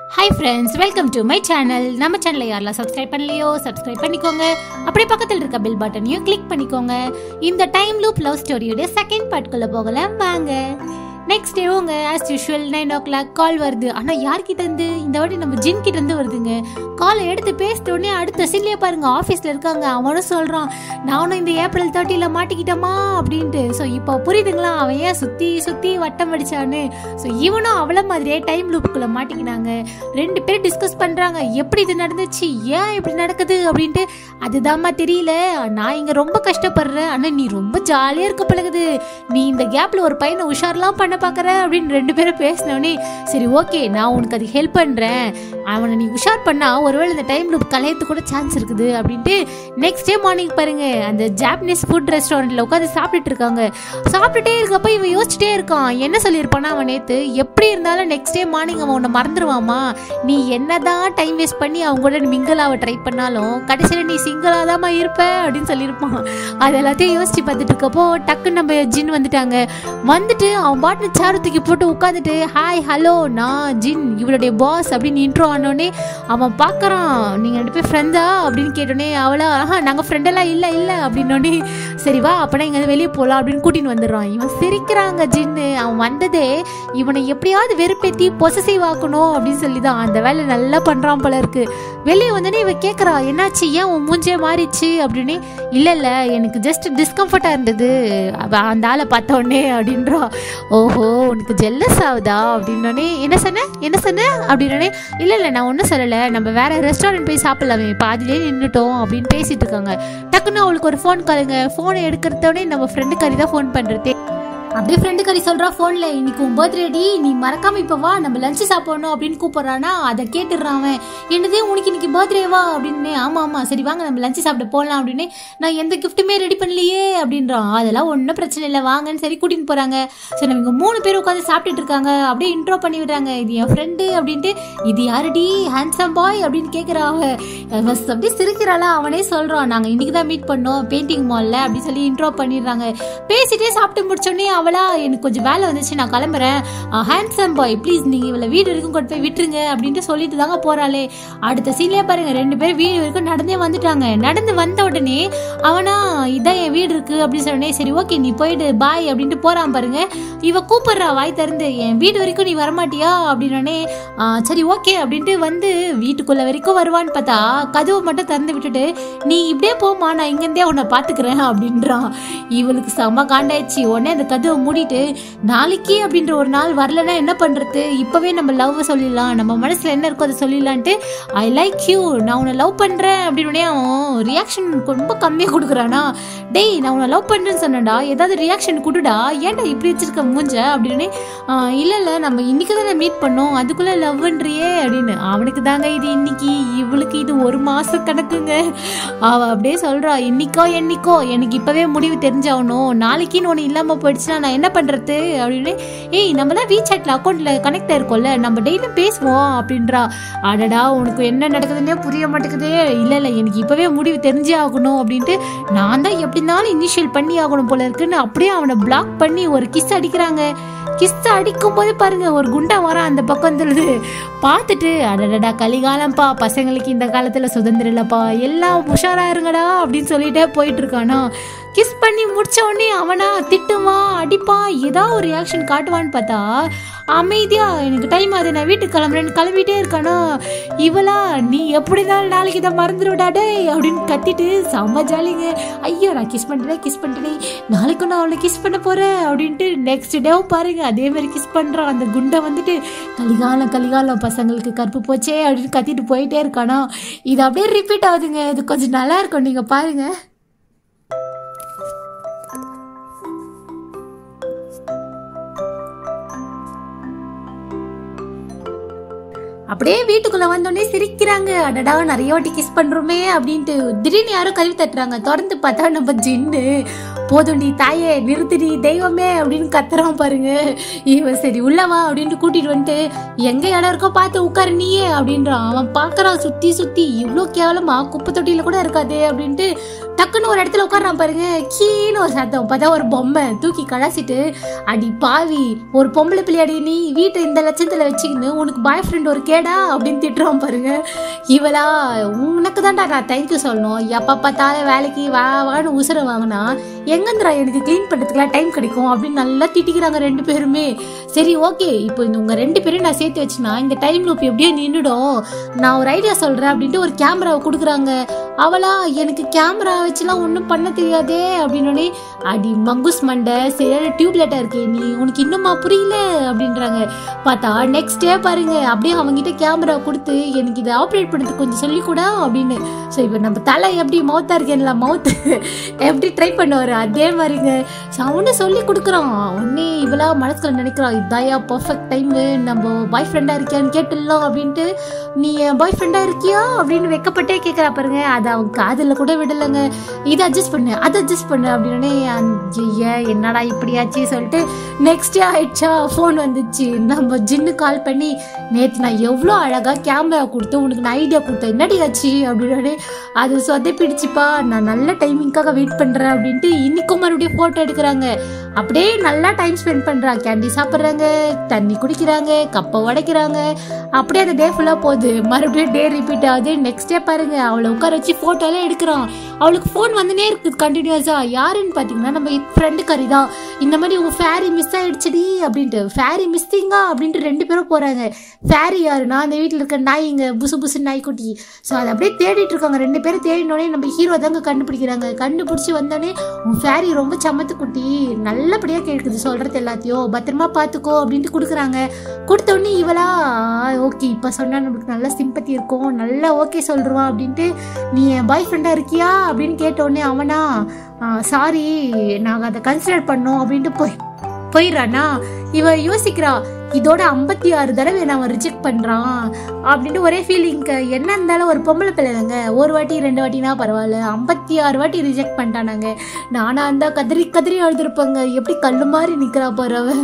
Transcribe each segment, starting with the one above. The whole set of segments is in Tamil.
hi friends welcome to my channel நம்ம சேனலை யாரெல்லாம் சப்ஸ்கிரைப் பண்ணலையோ சப்ஸ்கிரைப் பண்ணிக்கோங்க அப்படியே பக்கத்தில் இருக்க பெல் பட்டனையும் கிளிக் பண்ணிக்கோங்க இந்த டைம் லூப் லவ் ஸ்டோரியோட செகண்ட் பார்ட்குள்ளே போகலாம் வாங்க நெக்ஸ்ட் டேவுங்க as usual nine o'clock call வருது ஆனால் யார்கிட்ட இருந்து இந்த வாட்டி நம்ம ஜின் கிட்ட இருந்து வருதுங்க காலை எடுத்து பேசிட்ட உடனே அடுத்த சீன்லேயே பாருங்க ஆஃபீஸில் இருக்காங்க அவனும் சொல்கிறான் நானும் இந்த ஏப்ரல் தேர்ட்டியில் மாட்டிக்கிட்டோமா அப்படின்ட்டு ஸோ இப்போ புரியுதுங்களா அவன் ஏன் சுற்றி சுற்றி வட்டம் அடிச்சான்னு ஸோ இவனும் அவள மாதிரியே டைம் லூப்புக்குள்ளே மாட்டிக்கினாங்க ரெண்டு பேரும் டிஸ்கஸ் பண்ணுறாங்க எப்படி இது நடந்துச்சு ஏன் இப்படி நடக்குது அப்படின்ட்டு அதுதாம்மா தெரியல நான் இங்கே ரொம்ப கஷ்டப்படுறேன் ஆனால் நீ ரொம்ப ஜாலியாக இருக்க பழகுது நீ இந்த கேப்பில் ஒரு பையனை உஷார்லாம் பண்ண பார்க்குற அப்படின்னு ரெண்டு பேரும் பேசினோடனே சரி ஓகே நான் உனக்கு அதுக்கு ஹெல்ப் பண்ணுறேன் அவனை நீ உஷார் பண்ணா ஒருவேளை இந்த டைம் லூப் கலையத்துக்கு கூட சான்ஸ் இருக்குது அப்படின்ட்டு நெக்ஸ்ட் டே மார்னிங் பாருங்க அந்த ஜாப்பனீஸ் ஃபுட் ரெஸ்டாரண்ட்டில் உட்காந்து சாப்பிட்டுட்டு இருக்காங்க சாப்பிட்டுட்டே இருக்கப்ப இவன் யோசிச்சுட்டே இருக்கான் என்ன சொல்லியிருப்பானா அவன் நேற்று எப்படி இருந்தாலும் நெக்ஸ்ட் டே மார்னிங் அவன் உன்னை மறந்துடுவாமா நீ என்னதான் டைம் வேஸ்ட் பண்ணி அவங்க கூட மிங்கிள் ஆக ட்ரை பண்ணாலும் கடைசியில் நீ சிங்கிளாக தாம்மா இருப்ப அப்படின்னு சொல்லியிருப்பான் அது எல்லாத்தையும் யோசிச்சு பார்த்துட்டு இருக்கப்போ டக்குன்னு நம்ம ஜின் வந்துட்டாங்க வந்துட்டு அவன் பாட்டு சேர் தூக்கி போட்டு உட்காந்துட்டு ஹாய் ஹலோ நான் ஜின் இவளுடைய பாஸ் அப்படின்னு இன்ட்ரோ ஆனோடனே அவன் பார்க்குறான் நீங்கள் ரெண்டு பேர் ஃப்ரெண்டா அப்படின்னு கேட்டோடனே அவளா ஆஹா நாங்கள் ஃப்ரெண்டெல்லாம் இல்லை இல்லை அப்படின்னோடனே சரி வா அப்போனா இங்கே வெளியே போகலாம் அப்படின்னு கூட்டின்னு வந்துடுறான் இவன் சிரிக்கிறாங்க ஜின்னு அவன் வந்ததே இவனை எப்படியாவது வெறுப்பேத்தி பொசசிவ் ஆக்கணும் அப்படின்னு சொல்லி தான் அந்த வேலை நல்லா பண்ணுறான் போல இருக்கு வெளியே வந்தோடனே இவன் கேட்குறா என்னாச்சு ஏன் உன் மூஞ்சே மாறிச்சு அப்படின்னு இல்லை இல்லை எனக்கு ஜஸ்ட் டிஸ்கம்ஃபர்ட்டாக இருந்தது அவ அந்த ஆளை பார்த்த உடனே அப்படின்றா ஓஹோ உனக்கு ஜெல்லஸ் ஆகுதா அப்படின்னோடனே என்ன சொன்ன என்ன சொன்ன அப்படின்னோடனே இல்லை இல்லை நான் ஒன்றும் சொல்லலை நம்ம வேற ரெஸ்டாரண்ட் போய் சாப்பிடலாமே பாதிலே நின்றுட்டோம் அப்படின்னு பேசிட்டு இருக்காங்க டக்குன்னு அவளுக்கு ஒரு ஃபோன் காலுங்க ஃபோனை எடுக்கிறதோடனே நம்ம ஃப்ரெண்டு கறி தான் ஃபோன் பண்ணுறது அப்படியே ஃப்ரெண்டு கறி சொல்றா ஃபோன்ல இன்னைக்கு உன் பர்த்டே டி நீ மறக்காம இப்ப வா நம்ம லஞ்ச் சாப்பிடணும் அப்படின்னு கூப்பிடுறானா அதை கேட்டுடுறான் அவன் என்னதே உனக்கு இன்னைக்கு பர்த்டேவா அப்படின்னு ஆமா ஆமா சரி வாங்க நம்ம லஞ்ச் சாப்பிட போகலாம் அப்படின்னு நான் எந்த கிஃப்ட்டுமே ரெடி பண்ணலையே அப்படின்றான் அதெல்லாம் ஒன்றும் பிரச்சனை இல்லை வாங்கன்னு சரி கூட்டின்னு போறாங்க சரி நம்ம இங்க மூணு பேர் உட்காந்து சாப்பிட்டுட்டு இருக்காங்க அப்படியே இன்ட்ரோ பண்ணி விடுறாங்க இது என் ஃப்ரெண்டு அப்படின்ட்டு இது யாருடி ஹேண்ட்ஸம் பாய் அப்படின்னு கேட்குறா அவ அவ அப்படியே சிரிக்கிறாளா அவனே சொல்றான் நாங்க இன்னைக்கு தான் மீட் பண்ணோம் பெயிண்டிங் மால்ல அப்படின்னு சொல்லி இன்ட்ரோ பண்ணிடுறாங்க பேசிட்டே சாப்பிட்டு முடிச்சோடனே அவளா எனக்கு கொஞ்சம் வேலை வந்துச்சு நான் கிளம்புறேன் ஹேண்ட்ஸம் பாய் ப்ளீஸ் நீங்க இவளை வீடு வரைக்கும் கொண்டு போய் விட்டுருங்க அப்படின்ட்டு சொல்லிட்டு தாங்க போறாளே அடுத்த சீன்லயே பாருங்க ரெண்டு பேரும் வீடு வரைக்கும் நடந்தே வந்துட்டாங்க நடந்து வந்த உடனே அவனா இதான் என் வீடு இருக்கு அப்படின்னு சொன்னே சரி ஓகே நீ போயிடு பாய் அப்படின்ட்டு போறான் பாருங்க இவ கூப்பிடுறா வாய் திறந்து என் வீடு வரைக்கும் நீ வரமாட்டியா அப்படின்னே சரி ஓகே அப்படின்ட்டு வந்து வீட்டுக்குள்ள வரைக்கும் வருவான்னு பார்த்தா கதவை மட்டும் திறந்து விட்டுட்டு நீ இப்படியே போமா நான் இங்கேருந்தே உன்னை பாத்துக்கிறேன் அப்படின்றான் இவளுக்கு செம காண்டாயிடுச்சு உடனே அந்த கதவை மூடிட்டு நாளைக்கு அப்படின்ற ஒரு நாள் வரலன்னா என்ன பண்றது இப்பவே நம்ம லவ் சொல்லிடலாம் நம்ம மனசுல என்ன இருக்கோ அதை சொல்லிடலான்ட்டு ஐ லைக் யூ நான் உன்னை லவ் பண்றேன் அப்படின்னு அவன் ரியாக்ஷன் ரொம்ப கம்மியாக கொடுக்குறானா டேய் நான் உன்னை லவ் பண்றேன்னு சொன்னடா ஏதாவது ரியாக்ஷன் கொடுடா ஏன்டா இப்படி வச்சிருக்க மூஞ்ச அப்படின்னு "ஆஹ், இல்ல இல்ல நம்ம இன்னைக்கு தானே மீட் பண்ணோம் அதுக்குள்ள லவ்ன்றியே அப்படின்னு அவனுக்கு தாங்க இது இன்னைக்கு இவளுக்கு இது ஒரு மாச கணக்குங்க அவ அப்படியே சொல்றா இன்னைக்கோ என்னைக்கோ எனக்கு இப்பவே முடிவு தெரிஞ்சாகணும் நாளைக்குன்னு ஒன்று இல்லாம போயிடுச்சுன்னா நான் என்ன பண்றது அப்படின்னு ஏய் நம்ம தான் வீசாட்ல அக்கௌண்ட்ல கனெக்ட் ஆயிருக்கோம்ல நம்ம டெய்லியும் பேசுவோம் அப்படின்றா அடடா உனக்கு என்ன நடக்குதுன்னே புரிய மாட்டேங்குதே இல்ல இல்ல எனக்கு இப்பவே முடிவு தெரிஞ்சே ஆகணும் அப்படின்ட்டு நான் தான் எப்படி இருந்தாலும் இனிஷியல் பண்ணி ஆகணும் போல இருக்குன்னு அப்படியே அவனை பிளாக் பண்ணி ஒரு கிஸ் அடிக்கிறாங்க கிஸ் அடிக்கும் போது பாருங்க ஒரு குண்டா வரான் அந்த பக்கம் வந்துடுது பார்த்துட்டு அடடடா கலிகாலம்ப்பா பசங்களுக்கு இந்த காலத்துல சுதந்திரம் இல்லப்பா எல்லாம் உஷாரா இருங்கடா அப்படின்னு சொல்லிட்டே போயிட்டு இருக்கானா கிஸ் பண்ணி முடிச்ச உடனே அவனா திட்டுவான் அடிப்பான் ஏதாவது ஒரு ரியாக்ஷன் காட்டுவான்னு பார்த்தா அமைதியா எனக்கு டைம் ஆகுது நான் வீட்டுக்கு கிளம்புறேன்னு கிளம்பிட்டே இருக்கானா இவளா நீ எப்படி இருந்தாலும் நாளைக்கு இதை மறந்துடுடா டேய் அப்படின்னு கத்திட்டு செம்ம ஜாலிங்க ஐயோ நான் கிஸ் பண்ணிட்டேன் கிஸ் பண்ணிட்டேன் நாளைக்கும் நான் அவளை கிஸ் பண்ண போறேன் அப்படின்ட்டு நெக்ஸ்ட் டேவும் பாருங்க அதே மாதிரி கிஸ் பண்றான் அந்த குண்டை வந்துட்டு கலிகாலம் கலிகாலம் பசங்களுக்கு கற்பு போச்சே அப்படின்னு கத்திட்டு போயிட்டே இருக்கானா இது அப்படியே ரிப்பீட் ஆகுதுங்க இது கொஞ்சம் நல்லா இருக்கும் நீங்க பாருங்க அப்படியே வீட்டுக்குள்ள வந்தோடனே சிரிக்கிறாங்க அடடா நிறைய வாட்டி கிஸ் பண்றோமே அப்படின்ட்டு திடீர்னு யாரோ கழுவி தட்டுறாங்க திறந்து பார்த்தா நம்ம ஜின்னு போதுண்டி தாயே நிறுத்துடி தெய்வமே அப்படின்னு கத்துறான் பாருங்க இவன் சரி உள்ளவா அப்படின்ட்டு கூட்டிட்டு வந்துட்டு எங்க இடம் இருக்கோ பார்த்து உட்காரு நீயே அப்படின்றான் அவன் பாக்குறான் சுத்தி சுத்தி இவ்வளோ கேவலமா குப்பை தொட்டியில கூட இருக்காதே அப்படின்ட்டு டக்குன்னு ஒரு இடத்துல உட்கார்றான் பாருங்க கீழே ஒரு சத்தம் பார்த்தா ஒரு பொம்மை தூக்கி கலாசிட்டு அடி பாவி ஒரு பொம்பளை பிள்ளையாடி நீ வீட்டை இந்த லட்சத்துல வச்சுக்கின்னு உனக்கு பாய் ஃப்ரெண்ட் ஒரு கேடா அப்படின்னு திட்டுறான் பாருங்க இவளா உனக்கு தான்டா நான் தேங்க்யூ சொல்லணும் எப்ப பார்த்தாலும் வேலைக்கு வா வான்னு உசுர வாங்கினா எங்கந்திரா எனக்கு க்ளீன் பண்ணுறதுக்குலாம் டைம் கிடைக்கும் அப்படின்னு நல்லா திட்டிக்கிறாங்க ரெண்டு பேருமே சரி ஓகே இப்போ இந்த உங்க ரெண்டு பேரும் நான் சேர்த்து வச்சுனா இந்த டைம் லூப் எப்படியோ நின்றுடும் நான் ஒரு ஐடியா சொல்றேன் அப்படின்ட்டு ஒரு கேமராவை கொடுக்குறாங்க அவளா எனக்கு கேமரா வச்சுலாம் ஒன்றும் பண்ண தெரியாதே அப்படின்னோடனே அடி மங்குஸ் மண்டை சரியான டியூப்லைட்டாக இருக்கே நீ உனக்கு இன்னுமா புரியல அப்படின்றாங்க பார்த்தா நெக்ஸ்ட் டே பாருங்க அப்படியே அவங்ககிட்ட கேமரா கொடுத்து எனக்கு இதை ஆப்ரேட் பண்ணுறதுக்கு கொஞ்சம் சொல்லிக்கூடா அப்படின்னு ஸோ இப்போ நம்ம தலை எப்படி மவுத்தா இருக்கேன்ல மவுத்து எப்படி ட்ரை பண்ணுவார் அதே மாதிரிங்க ஸோ அவனு சொல்லி கொடுக்குறான் உடனே இவளா மனசுல நினைக்கிறான் இதாயா பர்ஃபெக்ட் டைமு நம்ம பாய் ஃப்ரெண்டாக இருக்கியான்னு கேட்டுடலாம் அப்படின்ட்டு நீ என் பாய் ஃப்ரெண்டாக இருக்கியா அப்படின்னு வெக்கப்பட்டே கேட்குறா பாருங்க அதை அவன் காதில் கூட விடலைங்க இதை அட்ஜஸ்ட் பண்ணு அதை அட்ஜஸ்ட் பண்ணு அப்படின்னு ஐய என்னடா இப்படியாச்சு சொல்லிட்டு நெக்ஸ்ட் டே ஆயிடுச்சா ஃபோன் வந்துச்சு நம்ம ஜின்னு கால் பண்ணி நேற்று நான் எவ்வளோ அழகாக கேமரா கொடுத்து உனக்கு நான் ஐடியா கொடுத்தேன் என்னடி ஆச்சு அப்படின்னு அது சொதப்பிடுச்சுப்பா நான் நல்ல டைமிங்காக வெயிட் பண்ணுறேன் அப்படின்ட்டு இன்னைக்கும் மறுபடியும் ஃபோட்டோ எடுக்கிறாங்க அப்படியே நல்லா டைம் ஸ்பெண்ட் பண்ணுறாங்க கேண்டி சாப்பிட்றாங்க தண்ணி குடிக்கிறாங்க கப்பை உடைக்கிறாங்க அப்படியே அந்த டே ஃபுல்லாக போகுது மறுபடியும் டே ரிப்பீட் ஆகுது நெக்ஸ்ட் டே பாருங்க அவளை உட்கார வச்சு ஃபோட்டோலாம் எடுக்கிறான் அவளுக்கு ஃபோன் வந்துனே இருக்குது கண்டினியூஸாக யாருன்னு பார்த்தீங்கன்னா நம்ம ஃப்ரெண்டு கறி தான் இந்த மாதிரி உங்கள் ஃபேரி மிஸ் ஆயிடுச்சுடி அப்படின்ட்டு ஃபேரி மிஸ்ஸிங்கா அப்படின்ட்டு ரெண்டு பேரும் போகிறாங்க ஃபேரி யாருன்னா அந்த வீட்டில் இருக்க நாய்ங்க புசு புசு நாய்க்குட்டி ஸோ அதை அப்படியே தேடிட்டு இருக்காங்க ரெண்டு பேரும் தேடினோடனே நம்ம ஹீரோ தாங்க கண்டுபிடிக்கிறாங்க கண்டுபிடிச்சி வந்தோடனே உன் ஃபேரி ரொம்ப சமத்து குட்டி நல்லபடியாக கேட்குது சொல்கிறது எல்லாத்தையும் பத்திரமா பார்த்துக்கோ அப்படின்ட்டு கொடுக்குறாங்க கொடுத்த உடனே இவளா ஓகே இப்போ சொன்னா நம்மளுக்கு நல்ல சிம்பத்தி இருக்கும் நல்லா ஓகே சொல்லிடுவான் அப்படின்ட்டு நீ என் பாய் ஃப்ரெண்டாக இருக்கியா அப்படின்னு கேட்ட உடனே அவனா சாரி நாங்கள் அதை கன்சிடர் பண்ணோம் அப்படின்ட்டு போய் போயிடுறானா இவ யோசிக்கிறா இதோட ஐம்பத்தி ஆறு தடவை நான் அவன் ரிஜெக்ட் பண்ணுறான் அப்படின்ட்டு ஒரே ஃபீலிங்க்கு என்ன இருந்தாலும் ஒரு பொம்பளை பிள்ளைங்க ஒரு வாட்டி ரெண்டு வாட்டினா பரவாயில்ல ஐம்பத்தி ஆறு வாட்டி ரிஜெக்ட் பண்ணிட்டானாங்க நானா இருந்தா கதறி கதறி அழுதுருப்பாங்க எப்படி கல்லு மாதிரி நிற்கிறா பாரு அவ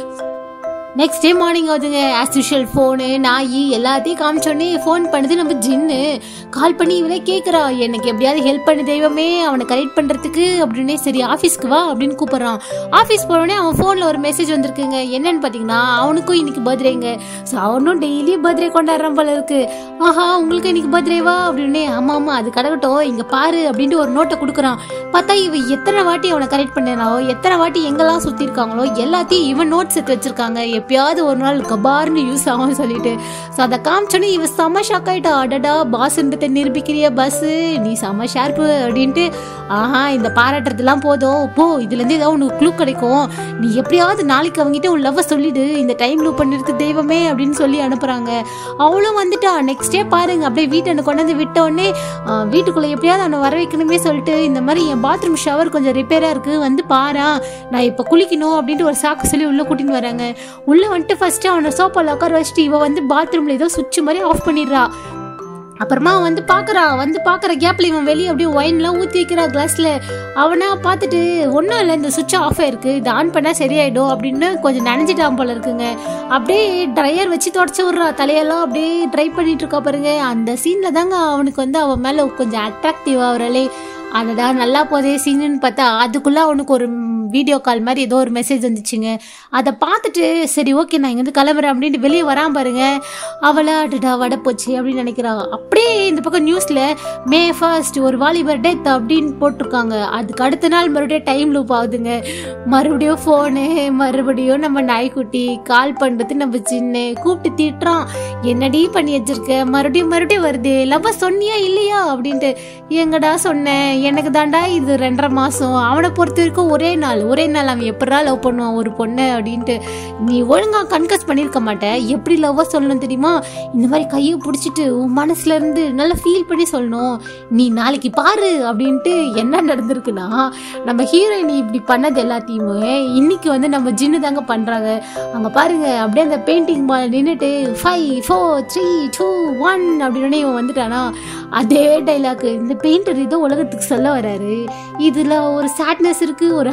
நெக்ஸ்ட் டே மார்னிங் ஆகுதுங்க ஆஸ் யூஷுவல் ஃபோனு நாய் எல்லாத்தையும் காமிச்சோடனே ஃபோன் பண்ணுது நம்ம ஜின்னு கால் பண்ணி இவளே கேட்குறா எனக்கு எப்படியாவது ஹெல்ப் பண்ணு தெய்வமே அவனை கரெக்ட் பண்ணுறதுக்கு அப்படின்னே சரி ஆஃபீஸ்க்கு வா அப்படின்னு கூப்பிட்றான் ஆஃபீஸ் போனோடனே அவன் ஃபோனில் ஒரு மெசேஜ் வந்திருக்குங்க என்னன்னு பார்த்தீங்கன்னா அவனுக்கும் இன்னைக்கு பர்த்டேங்க ஸோ அவனும் டெய்லி பர்த்டே கொண்டாடுறான் போல இருக்கு ஆஹா உங்களுக்கு இன்னைக்கு பர்த்டேவா அப்படின்னே ஆமாம் ஆமாம் அது கடகட்டும் இங்கே பாரு அப்படின்ட்டு ஒரு நோட்டை கொடுக்குறான் பார்த்தா இவ எத்தனை வாட்டி அவனை கரெக்ட் பண்ணாலோ எத்தனை வாட்டி எங்கெல்லாம் சுற்றிருக்காங்களோ எல்லாத்தையும் இவன் நோட்ஸ் எடுத்து வச்சிருக்காங்க எப்பயாவது ஒரு நாள் கபார்னு யூஸ் ஆகும் சொல்லிட்டு ஸோ அதை காமிச்சோன்னே இவ செம்ம ஷாக் ஆயிட்டா அடடா பாஸ்ன்றதை நிரூபிக்கிறிய பஸ்ஸு நீ செம்ம ஷார்ப்பு அப்படின்ட்டு ஆஹா இந்த பாராட்டுறதுலாம் போதும் போ இதுலேருந்து ஏதாவது உனக்கு க்ளூ கிடைக்கும் நீ எப்படியாவது நாளைக்கு அவங்ககிட்ட உன் லவ்வை சொல்லிடு இந்த டைம் லூப் பண்ணிருக்கு தெய்வமே அப்படின்னு சொல்லி அனுப்புகிறாங்க அவளும் வந்துட்டா நெக்ஸ்ட் டே பாருங்க அப்படியே வீட்டை கொண்டு வந்து விட்ட உடனே ஆஹ், வீட்டுக்குள்ள எப்படியாவது அவனை வர வைக்கணுமே சொல்லிட்டு இந்த மாதிரி என் பாத்ரூம் ஷவர் கொஞ்சம் ரிப்பேராக இருக்குது வந்து பாரா நான் இப்போ குளிக்கணும் அப்படின்ட்டு ஒரு சாக்கு சொல்லி உள்ளே கூட்டின்னு வராங்க உள்ளே வந்துட்டு ஃபர்ஸ்ட் அவனை சோப்பாவில் உட்கார வச்சுட்டு இவ வந்து பாத்ரூமில் ஏதோ சுவிட்ச் மாதிரி ஆஃப் பண்ணிடுறா அப்புறமா அவன் வந்து பார்க்கறா வந்து பார்க்குற கேப்ல இவன் வெளியே அப்படியே ஒயின்லாம் ஊற்றி வைக்கிறா கிளாஸில் அவனா பார்த்துட்டு ஒன்றும் இல்லை இந்த சுவிட்ச் ஆஃப் ஆயிருக்கு இது ஆன் பண்ணால் சரியாயிடும் அப்படின்னு கொஞ்சம் நனைஞ்சிட்டான் போல இருக்குங்க அப்படியே ட்ரையர் வச்சு தொடச்சி விட்றா தலையெல்லாம் அப்படியே ட்ரை பண்ணிட்டு இருக்கா பாருங்க அந்த சீனில் தாங்க அவனுக்கு வந்து அவன் மேலே கொஞ்சம் அட்ராக்டிவ் ஆகுறாளே அடடா நல்லா போதே சீனுன்னு பார்த்தா அதுக்குள்ளே அவனுக்கு ஒரு வீடியோ கால் மாதிரி ஏதோ ஒரு மெசேஜ் வந்துச்சுங்க அதை பார்த்துட்டு சரி ஓகே நான் இங்கேருந்து கிளம்புறேன் அப்படின்ட்டு வெளியே வரான் பாருங்க அவளா அடடா வட போச்சு அப்படின்னு நினைக்கிறான் அப்படியே இந்த பக்கம் நியூஸில் மே ஃபர்ஸ்ட் ஒரு வாலிபர் டெத் அப்படின்னு போட்டிருக்காங்க அதுக்கு அடுத்த நாள் மறுபடியும் டைம் லூப் ஆகுதுங்க மறுபடியும் ஃபோனு மறுபடியும் நம்ம நாய்க்குட்டி கால் பண்ணுறது நம்ம சின்ன கூப்பிட்டு திட்டுறான் என்னடி பண்ணி வச்சிருக்க மறுபடியும் மறுபடியும் வருது லவ் சொன்னியா இல்லையா அப்படின்ட்டு எங்கடா சொன்னேன் எனக்கு தாண்டா இது ரெண்டரை மாசம் அவனை பொறுத்த வரைக்கும் ஒரே நாள் ஒரே நாள் அவன் எப்படா லவ் பண்ணுவான் ஒரு பொண்ணை அப்படின்ட்டு நீ ஒழுங்கா கன்கஸ் பண்ணியிருக்க மாட்ட எப்படி லவ்வாக சொல்லணும் தெரியுமா இந்த மாதிரி கையை பிடிச்சிட்டு உன் மனசுல இருந்து நல்லா ஃபீல் பண்ணி சொல்லணும் நீ நாளைக்கு பாரு அப்படின்ட்டு என்ன நடந்திருக்குன்னா நம்ம ஹீரோயின் இப்படி பண்ணது எல்லாத்தையுமே இன்னைக்கு வந்து நம்ம ஜின்னு தாங்க பண்றாங்க அங்க பாருங்க அப்படியே அந்த பெயிண்டிங் பால் நின்றுட்டு five four three two one அப்படின்னு இவன் வந்துட்டானா அதே டைலாக் இந்த பெயிண்டர் ஏதோ உலகத்துக்கு சொல்ல வராரு இதுல ஒரு சேட்னஸ் இருக்கு ஒரு ஹாப்பினஸ்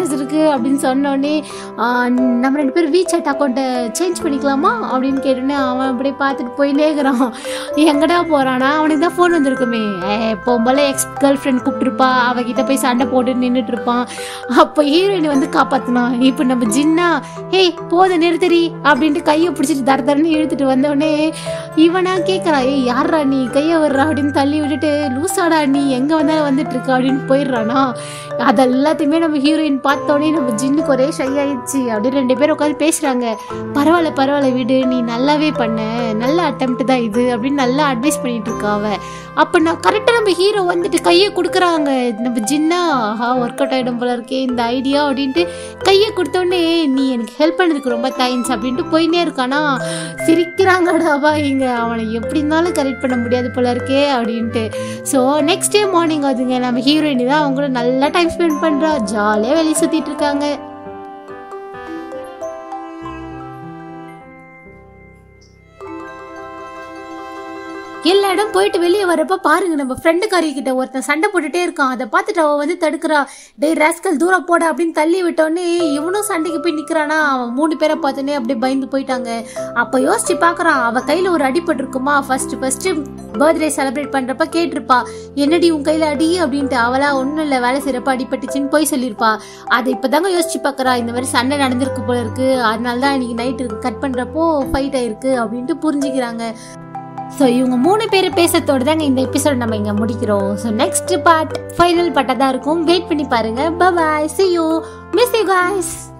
பேலன்ஸ் இருக்கு அப்படின்னு சொன்னோடனே நம்ம ரெண்டு பேரும் வீசாட் அக்கௌண்ட்டை சேஞ்ச் பண்ணிக்கலாமா அப்படின்னு கேட்டோன்னே அவன் அப்படியே பார்த்துட்டு போயினே இருக்கிறான் எங்கடா போறானா அவனுக்கு தான் ஃபோன் வந்திருக்குமே போகும்போல எக்ஸ் கேர்ள் ஃப்ரெண்ட் கூப்பிட்டுருப்பா அவகிட்ட போய் சண்டை போட்டு நின்றுட்டு இருப்பான் அப்போ ஹீரோயின் வந்து காப்பாத்தினான் இப்போ நம்ம ஜின்னா ஏய் போத நிறுத்தடி அப்படின்ட்டு கையை பிடிச்சிட்டு தர தரன்னு இழுத்துட்டு வந்தோடனே இவனா கேட்குறான் ஏய் யாரா நீ கையை வர்றா அப்படின்னு தள்ளி விட்டுட்டு லூசாடா நீ எங்கே வந்தாலும் வந்துட்டு இருக்க அப்படின்னு போயிடுறானா அது எல்லாத்தையுமே நம்ம ஹீரோயின் பார்த்தோன்னே நம்ம ஜின்னுக்கு ஒரே ஷை ஆயிடுச்சு அப்படின்னு ரெண்டு பேரும் உட்காந்து பேசுகிறாங்க பரவாயில்ல பரவாயில்ல விடு நீ நல்லாவே பண்ண நல்ல அட்டம்ப்ட் தான் இது அப்படின்னு நல்லா அட்வைஸ் பண்ணிட்டு இருக்கா அவ அப்போ நான் கரெக்டாக நம்ம ஹீரோ வந்துட்டு கையை கொடுக்குறாங்க நம்ம ஜின்னா ஆஹா ஒர்க் அவுட் ஆகிடும் போல இருக்கே இந்த ஐடியா அப்படின்ட்டு கையை கொடுத்தோடனே நீ எனக்கு ஹெல்ப் பண்ணதுக்கு ரொம்ப தேங்க்ஸ் அப்படின்ட்டு போயினே இருக்கானா சிரிக்கிறாங்கடாவா இங்க அவனை எப்படி இருந்தாலும் கரெக்ட் பண்ண முடியாது போல இருக்கே அப்படின்ட்டு ஸோ நெக்ஸ்ட் டே மார்னிங் அதுங்க நம்ம ஹீரோயின் தான் அவங்கள நல்லா டைம் ஸ்பெண்ட் பண்ணுறா ஜாலியாக வெளியே சுற்றிட்டு இருக்காங்க எல்லா இடம் போயிட்டு வெளியே வரப்ப பாருங்க நம்ம ஃப்ரெண்டுக்காரி கிட்ட ஒருத்தன் சண்டை போட்டுட்டே இருக்கான் அதை பார்த்துட்டு அவ வந்து தடுக்கிறா டேய் ராஸ்கல் தூரம் போட அப்படின்னு தள்ளி விட்டோடனே இவனும் சண்டைக்கு போய் நிக்கிறானா அவன் மூணு பேரை பார்த்தோன்னே அப்படியே பயந்து போயிட்டாங்க அப்ப யோசிச்சு பாக்குறான் அவ கையில ஒரு அடிபட்டு இருக்குமா ஃபர்ஸ்ட் ஃபர்ஸ்ட் பர்த்டே செலிப்ரேட் பண்றப்ப கேட்டிருப்பா என்னடி உன் கையில அடி அப்படின்ட்டு அவளா ஒன்றும் இல்லை வேலை செய்யறப்ப அடிபட்டுச்சுன்னு போய் சொல்லியிருப்பா அதை இப்பதாங்க யோசிச்சு பாக்குறா இந்த மாதிரி சண்டை நடந்திருக்கு போல இருக்கு அதனால தான் இன்னைக்கு நைட்டு கட் பண்றப்போ ஃபைட் ஆயிருக்கு அப்படின்ட்டு புரிஞ்சுக்கிறாங்க ஸோ இவங்க மூணு பேர் பேசத்தோடு தாங்க இந்த எபிசோட் நம்ம இங்கே முடிக்கிறோம் ஸோ நெக்ஸ்ட் பார்ட் ஃபைனல் பார்ட்டாக தான் இருக்கும் வெயிட் பண்ணி பாருங்க bye see you miss you guys